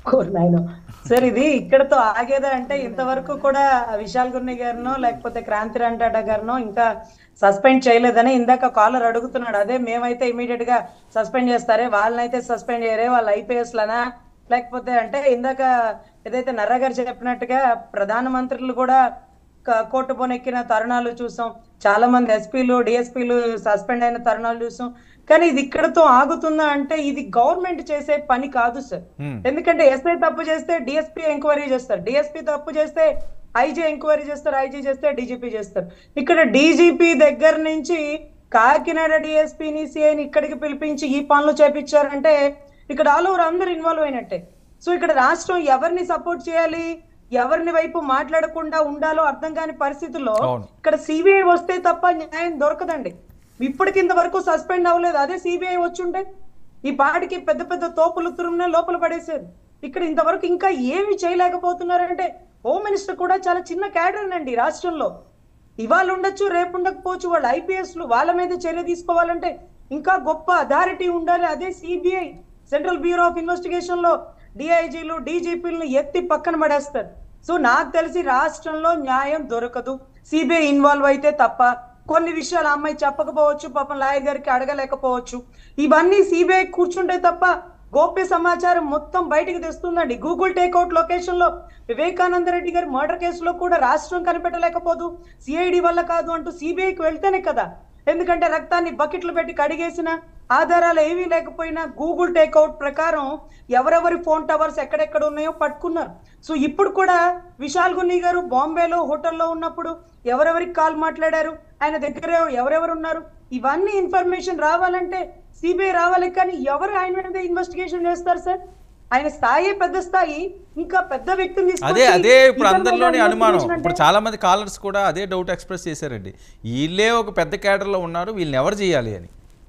నాయన సార్ ఇది ఇక్కడతో ఆగేదా అంటే ఇంతవరకు కూడా విశాల్ గున్ని గారినో లేకపోతే క్రాంతి రంటాట గారినో ఇంకా సస్పెండ్ చేయలేదని ఇందాక కాలర్ అడుగుతున్నాడు అదే మేమైతే ఇమీడియట్ గా సస్పెండ్ చేస్తారే వాళ్ళనైతే సస్పెండ్ చేయరే వాళ్ళ ఐపీఎస్ లనా లేకపోతే అంటే ఇందాక ఏదైతే నర్రా గారు చెప్పినట్టుగా ప్రధానమంత్రులు కూడా క- కోర్టు పోనెక్కిన తరుణాలు చూసాం చాలా మంది ఎస్పీలు డిఎస్పీలు సస్పెండ్ అయిన తరుణాలు చూసాం కానీ ఇది ఇక్కడతో ఆగుతుందా అంటే ఇది గవర్నమెంట్ చేసే పని కాదు సార్ Hmm. ఎందుకంటే ఎస్ఐ తప్పు చేస్తే డిఎస్పీ ఎంక్వైరీ చేస్తారు డిఎస్పీ తప్పు చేస్తే ఐజీ ఎంక్వైరీ చేస్తారు ఐజీ చేస్తే డీజీపీ చేస్తారు ఇక్కడ డీజీపీ దగ్గర నుంచి కాకినాడ డిఎస్పీని సిఐని ఇక్కడికి పిలిపించి ఈ పనులు చేపించారంటే ఇక్కడ ఆల్ ఓవర్ అందరు ఇన్వాల్వ్ అయినట్టే సో ఇక్కడ రాష్ట్రం ఎవరిని సపోర్ట్ చేయాలి ఎవరిని వైపు మాట్లాడకుండా ఉండాలో అర్థం కాని పరిస్థితుల్లో అవును. ఇక్కడ సిబిఐ వస్తే తప్ప న్యాయం దొరకదండి ఇప్పటికింత వరకు సస్పెండ్ అవ్వలేదు అదే సిబిఐ వచ్చుంటే ఈ పాటికి పెద్ద పెద్ద తోపులు తురుమునే లోపల పడేసేది ఇక్కడ ఇంతవరకు ఇంకా ఏమి చేయలేకపోతున్నారంటే హోమ్ మినిస్టర్ కూడా చాలా చిన్న క్యాడర్ అండి రాష్ట్రంలో ఇవాళ ఉండొచ్చు రేపు ఉండకపోవచ్చు వాళ్ళు ఐపీఎస్ లు వాళ్ళ మీద చర్య తీసుకోవాలంటే ఇంకా గొప్ప అథారిటీ ఉండాలి అదే CBI central bureau of investigation లో డిఐజీలు డీజీపీలను ఎత్తి పక్కన పడేస్తారు సో నాకు తెలిసి రాష్ట్రంలో న్యాయం దొరకదు సిబిఐ ఇన్వాల్వ్ అయితే తప్ప కొన్ని విషయాలు ఆ అమ్మాయి చెప్పకపోవచ్చు పాపం లాయర్ గారికి అడగలేకపోవచ్చు ఇవన్నీ సిబిఐ కూర్చుంటే తప్ప గోప్య సమాచారం మొత్తం బయటికి తెస్తుందండి గూగుల్ టేక్అవుట్ లొకేషన్ లో వివేకానంద రెడ్డి గారి మర్డర్ కేసులో కూడా రాష్ట్రం కనిపెట్టలేకపోదు సిఐడి వల్ల కాదు అంటూ సిబిఐకి వెళ్తేనే కదా ఎందుకంటే రక్తాన్ని బకెట్లు పెట్టి కడిగేసిన ఆధారాలు ఏమీ లేకపోయినా గూగుల్ టేక్అవుట్ ప్రకారం ఎవరెవరి ఫోన్ టవర్స్ ఎక్కడెక్కడ ఉన్నాయో పట్టుకున్నారు సో ఇప్పుడు కూడా విశాల్ గున్ని గారు బాంబేలో హోటల్లో ఉన్నప్పుడు ఎవరెవరికి కాల్ మాట్లాడారు ఆయన దగ్గర ఎవరెవరు ఉన్నారు ఇవన్నీ ఇన్ఫర్మేషన్ రావాలంటే సిబిఐ రావాలి కానీ ఎవరు ఆయన మీద ఇన్వెస్టిగేషన్ చేస్తారు సార్ ఆయన స్థాయి పెద్ద స్థాయి ఇంకా పెద్ద వ్యక్తిని అదే తీసుకొచ్చి అదే ఇప్పుడు ఇతని మీద అందరిలోని అనుమానం investigation ఇప్పుడు అంటే- చాలా మంది కాలర్స్ కూడా అదే డౌట్ ఎక్స్ప్రెస్ చేశారండి వీళ్ళే ఒక పెద్ద క్యాడర్లో ఉన్నారు వీళ్ళని ఎవరు చేయాలి అని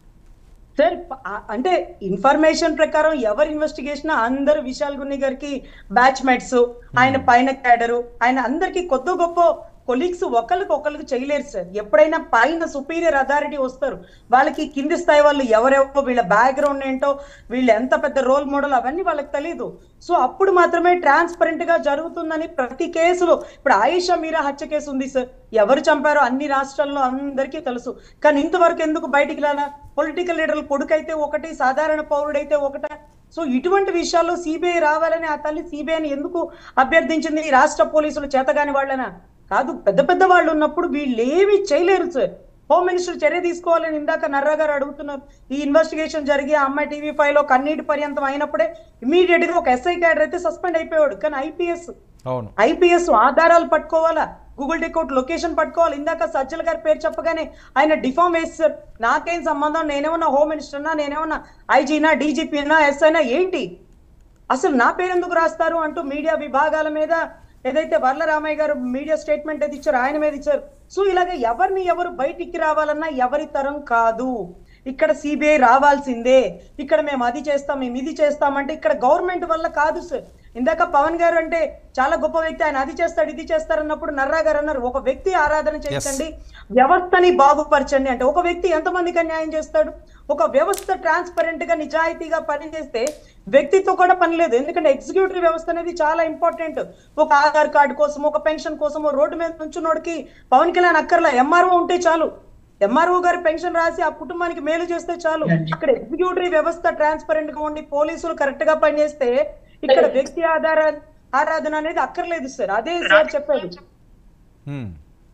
సార్ ప- ఆ- అంటే ఇన్ఫర్మేషన్ ప్రకారం ఎవరు ఇన్వెస్టిగేషన్ అందరూ విశాల్ గున్ని గారికి బ్యాచ్ మేట్స్ ఆయన పైన క్యాడరు ఆయన అందరికి కొద్ది గొప్ప కొలీగ్స్ ఒకరికి ఒకరికి చేయలేరు సార్ ఎప్పుడైనా పైన సుపీరియర్ అథారిటీ వస్తారు వాళ్ళకి కింది స్థాయి వాళ్ళు ఎవరెవరో వీళ్ళ బ్యాక్గ్రౌండ్ ఏంటో వీళ్ళు ఎంత పెద్ద రోల్ మోడల్ అవన్నీ వాళ్ళకి తెలియదు సో అప్పుడు మాత్రమే ట్రాన్స్పరెంట్ గా జరుగుతుందని ప్రతి కేసులో ఇప్పుడు ఆయిషా మీరా హత్య కేసు ఉంది సార్ ఎవరు చంపారో అన్ని రాష్ట్రాల్లో అందరికీ తెలుసు కానీ ఇంతవరకు ఎందుకు బయటికి రాలా పొలిటికల్ లీడర్ల కొడుకైతే ఒకటి సాధారణ పౌరుడైతే ఒకట సో ఇటువంటి విషయాల్లో సిబిఐ రావాలని ఆ తల్లి సిబిఐని ఎందుకు అభ్యర్థించింది ఈ రాష్ట్ర పోలీసులు చేతగాని వాళ్ళనా కాదు పెద్ద పెద్ద వాళ్ళు ఉన్నప్పుడు వీళ్ళు ఏమి చేయలేరు సార్ హోమ్ మినిస్టర్ చర్య తీసుకోవాలని ఇందాక నర్రా గారు అడుగుతున్నారు ఈ ఇన్వెస్టిగేషన్ జరిగి ఆ అమ్మాయి టీవీ ఫైవ్ లో కన్నీటి పర్యంతం అయినప్పుడే ఇమీడియట్ గా ఒక ఎస్ఐ క్యాడర్ అయితే సస్పెండ్ అయిపోయాడు కానీ ఐపీఎస్ అవును ఐపీఎస్ ఆధారాలు పట్టుకోవాలా గూగుల్ టేక్అవుట్ లొకేషన్ పట్టుకోవాలి ఇందాక సజ్జల గారి పేరు చెప్పగానే ఆయన డిఫామ్ వేస్తారు నాకేం సంబంధం నేనేమన్నా హోమ్ మినిస్టర్నా నేనేమన్నా ఐజీనా డీజీపీనా ఎస్ఐనా ఏంటి అసలు నా పేరు ఎందుకు రాస్తారు అంటూ మీడియా విభాగాల మీద ఏదైతే వర్లరామయ్య గారు మీడియా స్టేట్మెంట్ ఏది ఇచ్చారో ఆయన మీద ఇచ్చారు సో ఇలాగ ఎవరిని ఎవరు బయటికి రావాలన్నా ఎవరి తరం కాదు ఇక్కడ సిబిఐ రావాల్సిందే ఇక్కడ మేము అది చేస్తాం మేము ఇది చేస్తామంటే ఇక్కడ గవర్నమెంట్ వల్ల కాదు సార్ ఇందాక పవన్ గారు అంటే చాలా గొప్ప వ్యక్తి ఆయన అది చేస్తాడు ఇది చేస్తారు అన్నప్పుడు నర్రా గారు అన్నారు ఒక వ్యక్తి ఆరాధన చేయండి వ్యవస్థని బాగుపరచండి అంటే ఒక వ్యక్తి ఎంతమందికి న్యాయం చేస్తాడు ఒక వ్యవస్థ ట్రాన్స్పరెంట్ గా నిజాయితీగా పనిచేస్తే వ్యక్తితో కూడా పని లేదు ఎందుకంటే ఎగ్జిక్యూటివ్ వ్యవస్థ అనేది చాలా ఇంపార్టెంట్ ఒక ఆధార్ కార్డు కోసం ఒక పెన్షన్ కోసం రోడ్డు మీద నుంచున్నోడికి పవన్ కళ్యాణ్ అక్కర్లా ఎంఆర్ఓ ఉంటే చాలు ఎంఆర్ఓ గారి పెన్షన్ రాసి ఆ కుటుంబానికి మేలు చేస్తే చాలు ఇక్కడ ఎగ్జిక్యూటివ్ వ్యవస్థ ట్రాన్స్పరెంట్ గా ఉండి పోలీసులు కరెక్ట్ గా పనిచేస్తే ఇక్కడ వ్యక్తి ఆధార ఆరాధన అనేది అక్కర్లేదు సార్ అదే సార్ చెప్పేది హ్మ్.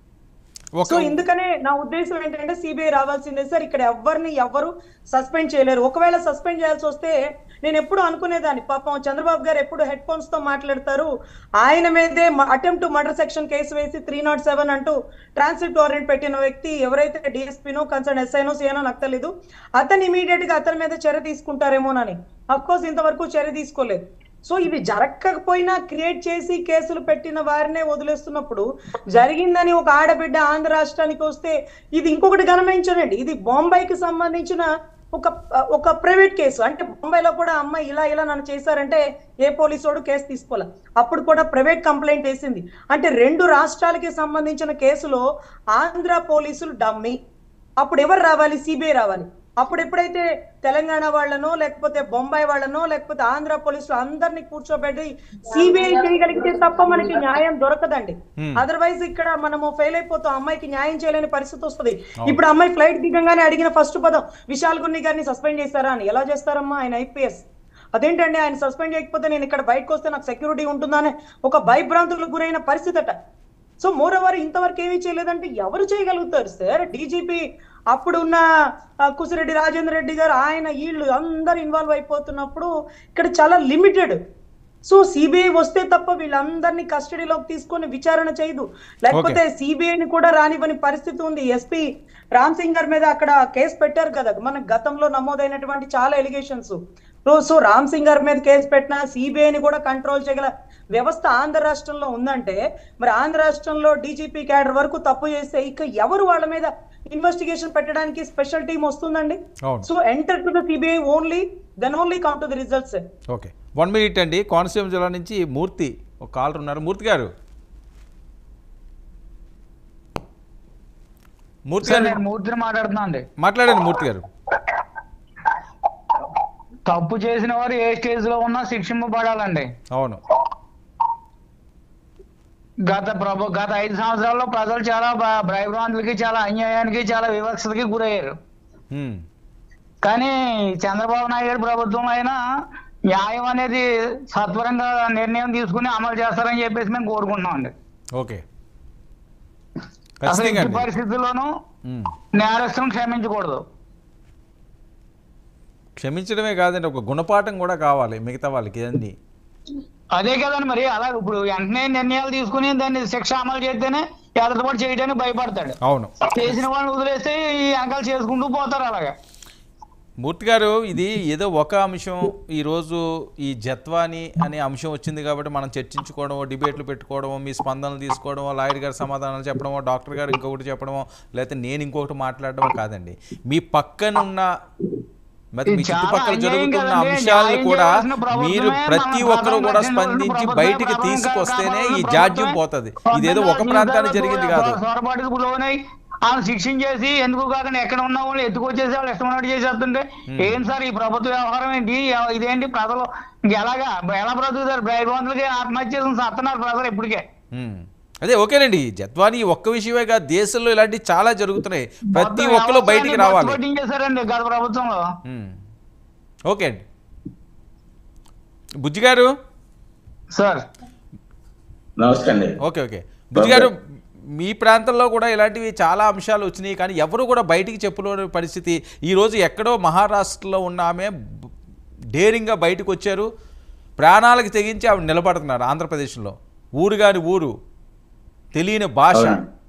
సో ఒక ఇందుకనే నా ఉద్దేశం ఏంటంటే సిబిఐ రావాల్సిందే సార్ ఇక్కడ ఎవరిని ఎవరు సస్పెండ్ చేయలేరు ఒకవేళ సస్పెండ్ చేయాల్సి వస్తే నేను ఎప్పుడు అనుకునేదాన్ని పాపం చంద్రబాబు గారు ఎప్పుడు హెడ్ ఫోన్స్ తో మాట్లాడతారు ఆయన మీదే అటెంప్ట్ మర్డర్ సెక్షన్ కేసు వేసి త్రీ నాట్ సెవెన్ అంటూ ట్రాన్సిట్ వారెంట్ పెట్టిన వ్యక్తి ఎవరైతే డిఎస్పీనో కన్సర్న్ ఎస్ఐనో సిఐనో నాకు తెలీదు అతను ఇమీడియట్ గా అతని మీద చర్య తీసుకుంటారేమోనని అఫ్ కోర్స్ ఇంతవరకు చర్య తీసుకోలేదు సో ఇవి జరగకపోయినా క్రియేట్ చేసి కేసులు పెట్టిన వారినే వదిలేస్తున్నప్పుడు జరిగిందని ఒక ఆడబిడ్డ ఆంధ్ర రాష్ట్రానికి వస్తే ఇది ఇంకొకటి గమనించనండి ఇది బొంబాయికి సంబంధించిన ఒక ఒక ప్రైవేట్ కేసు అంటే బొంబాయిలో కూడా అమ్మాయి ఇలా ఇలా నన్ను చేశారంటే ఏ పోలీసోడు కేసు తీసుకోలే అప్పుడు కూడా ప్రైవేట్ కంప్లైంట్ వేసింది అంటే రెండు రాష్ట్రాలకి సంబంధించిన కేసులో ఆంధ్ర పోలీసులు డమ్మి అప్పుడు ఎవరు రావాలి సిబిఐ రావాలి అప్పుడు ఎప్పుడైతే తెలంగాణ వాళ్ళనో లేకపోతే బొంబాయి వాళ్ళనో లేకపోతే ఆంధ్ర పోలీసులు అందరినీ కూర్చోబెట్టి సిబిఐ చేయగలిగితే తప్ప మనకి న్యాయం దొరకదండి Hmm. అదర్వైజ్ ఇక్కడ మనము ఫెయిల్ అయిపోతాం అమ్మాయికి న్యాయం చేయలేని పరిస్థితి వస్తుంది ఇప్పుడు అమ్మాయి ఫ్లైట్ దిగంగానే అడిగిన ఫస్ట్ పదం విశాల్ గున్ని గారిని సస్పెండ్ చేస్తారా అని ఎలా చేస్తారమ్మా ఆయన ఐపీఎస్ అదేంటండి ఆయన సస్పెండ్ చేయకపోతే నేను ఇక్కడ బయటకు వస్తే నాకు సెక్యూరిటీ ఉంటుందని ఒక భయభ్రాంతులకు గురైన పరిస్థితి అట సో మోర్ ఓవర్ ఇంతవరకు ఏమీ చేయలేదంటే ఎవరు చేయగలుగుతారు సార్ డీజీపీ అప్పుడున్న ఆ, కుసిరెడ్డి రాజేంద్ర రెడ్డి గారు ఆయన వీళ్ళు అందరు ఇన్వాల్వ్ అయిపోతున్నప్పుడు ఇక్కడ చాలా లిమిటెడ్ సో సిబిఐ వస్తే తప్ప వీళ్ళందరినీ కస్టడీలోకి తీసుకొని విచారణ చేయదు లేకపోతే సిబిఐని కూడా రానివ్వని పరిస్థితి ఉంది ఎస్పీ రామ్ సింగ్ గారి మీద అక్కడ కేసు పెట్టారు కదా మన గతంలో నమోదైనటువంటి చాలా ఎలిగేషన్స్ సో రామ్ సింగ్ గారి మీద కేసు పెట్టినా సిబిఐని కూడా కంట్రోల్ చేయగల వ్యవస్థ ఆంధ్ర రాష్ట్రంలో ఉందంటే మరి ఆంధ్ర రాష్ట్రంలో డీజీపీ క్యాడర్ వరకు తప్పు చేస్తే ఇక ఎవరు వాళ్ళ మీద ఇన్వెస్టిగేషన్ పెట్టడానికి స్పెషల్ టీం వస్తుందండి అవును so enter to the CBI only then only come to the results okay one minute అండి కోనసీమ జిల్లా నుంచి మూర్తి ఒక కాలర్ ఉన్నారు మూర్తి గారు మూర్తి సార్ గారు నేను మూర్తిని మాట్లాడుతున్నా అండి మాట్లాడండి మూర్తి గారు తప్పు చేసిన వారు ఏ స్టేజ్ లో ఉన్నా శిక్షింపబడాలండి అవును గత ప్రభు గత ఐదు సంవత్సరాల్లో ప్రజలు చాలా భ- భయభ్రాంతులకి చాలా అన్యాయానికి చాలా వివక్షతకి గురయ్యారు హ్మ్. కానీ చంద్రబాబు నాయుడు గారి ప్రభుత్వంలో అయినా న్యాయం అనేది సత్వరంగా నిర్ణయం తీసుకుని అమలు చేస్తారని చెప్పేసి మేము కోరుకుంటున్నాం అండి ఓకే అసలు ఖచ్చితంగా ఎట్టి అండి పరిస్థితుల్లోనూ హ్మ్. నేరస్తులను క్షమించకూడదు క్షమించడమే కాదండి ఒక గుణపాఠం కూడా కావాలి మిగతా వాళ్ళకి అన్ని అదే కదండి మరి అలా ఇప్పుడు వెంటనే నిర్ణయాలు తీసుకుని దాన్ని శిక్ష అమలు చేస్తేనే ఎదటిపాటు చేయడానికి భయపడతాడు అవును చేసిన వాళ్ళని వదిలేస్తే ఈ అంకాలు చేసుకుంటూ పోతారు అలాగా మూర్తి గారు ఇది ఏదో ఒక అంశం ఈరోజు ఈ జత్వాని అనే అంశం వచ్చింది కాబట్టి మనం చర్చించుకోవడమో డిబేట్లు పెట్టుకోవడమో మీ స్పందనలు తీసుకోవడమో లాయర్ గారి సమాధానాలు చెప్పడమో డాక్టర్ గారు ఇంకొకటి చెప్పడమో లేకపోతే నేను ఇంకొకటి మాట్లాడడమో కాదండి మీ పక్కనున్న మరి మీ ఇది చాలా చుట్టుపక్కల అన్యాయం జరుగుతున్న కదండి. అంశాలను న్యాయం కూడా చేయాల్సిన ప్రభుత్వమే మీరు ప్రతి మన ఒక్కరు కూడా ప్రధాన స్పందించి ప్రభుత్వమే బయటికి ప్రధాన తీసుకొస్తేనే ఈ ప్రభుత్వమే జాడ్యం పోతుంది ఇదేదో ఒక ప్రాంతానికి జరిగింది కాదు సొరబాటుకు లోనై వాళ్ళని శిక్షించేసి ఎందుకు కాకుండా ఎక్కడ ఉన్న వాళ్ళు ఎత్తుకొచ్చేసి వాళ్ళు ఇష్టం ఉన్నట్టు చేసేస్తుంటే ఏం సార్ ఈ ప్రభుత్వ వ్యవహారం ఏంటి ఇదేంటి ప్రజలు ఇంక ఎలాగా ఎలా బ్రతుకుతారు భయభవంతులకి ఆత్మహత్య చేసుకుని సత్తున్నారు ప్రజలు ఇప్పటికే ఉమ్. అదే ఓకేనండి జత్వాని ఈ ఒక్క విషయమే కాదు దేశంలో ఇలాంటివి చాలా జరుగుతున్నాయి ప్రతి మొత్తం ఒక్కరు బయటికి వ్యవస్థని రావాలి పట్టించేశారండి గత ప్రభుత్వంలో ఉమ్. ఓకే అండి బుజ్జి గారు సార్ నమస్తే అండి ఓకే ఓకే బుజ్జి గారు మీ ప్రాంతంలో కూడా ఇలాంటివి చాలా అంశాలు వచ్చినాయి కానీ ఎవరు కూడా బయటికి చెప్పుకోని పరిస్థితి ఈరోజు ఎక్కడో మహారాష్ట్రలో ఉన్న ఆమె బ- డేరింగ్గా బయటకు వచ్చారు ప్రాణాలకు తెగించి ఆవిడ నిలబడుతున్నారు ఆంధ్రప్రదేశ్లో ఊరు కాని ఊరు తెలియని భాష అవునండి.